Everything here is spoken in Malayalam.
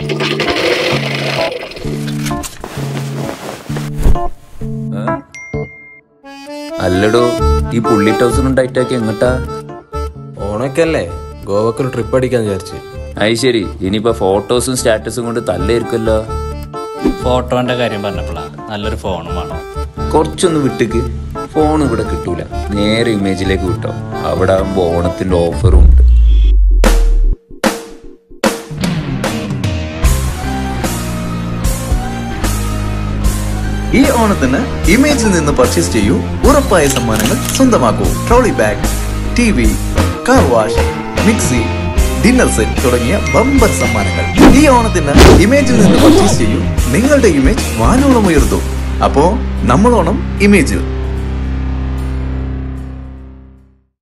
അല്ലടോ ഈ പുള്ളി ടൗസറും ടൈറ്റൊക്കെ എങ്ങട്ടാ ഓണൊക്കെ അല്ലേ ഗോവക്കൊരു ട്രിപ്പ് അടിക്കാൻ വിചാരിച്ച് അത് ശരി ഇനിയിപ്പോ ഫോട്ടോസും സ്റ്റാറ്റസും കൊണ്ട് തല്ലായിരിക്കുമല്ലോ ഫോട്ടോന്റെ കാര്യം പറഞ്ഞപ്പോഴാ നല്ലൊരു ഫോണും വേണം കുറച്ചൊന്ന് വിട്ടിക്ക് ഫോൺ ഇവിടെ കിട്ടൂല നേരെ ഇമേജിലേക്ക് വിട്ടോ അവിടെ ആകുമ്പോ ഓണത്തിന്റെ ഓഫറും ഉണ്ട് ഈ ഓണത്തിന് ഇമേജിൽ നിന്ന് പർച്ചേസ് ചെയ്യൂ ഉറപ്പായ സമ്മാനങ്ങൾ സ്വന്തമാക്കൂ trolley bag T V car wash mixie dinner set തുടങ്ങിയ ബമ്പർ സമ്മാനങ്ങൾ ഈ ഓണത്തിന് ഇമേജിൽ നിന്ന് പർച്ചേസ് ചെയ്യൂ നിങ്ങളുടെ ഇമേജ് വാനോളം ഉയർത്തും അപ്പോ നമ്മളോണം ഇമേജിൽ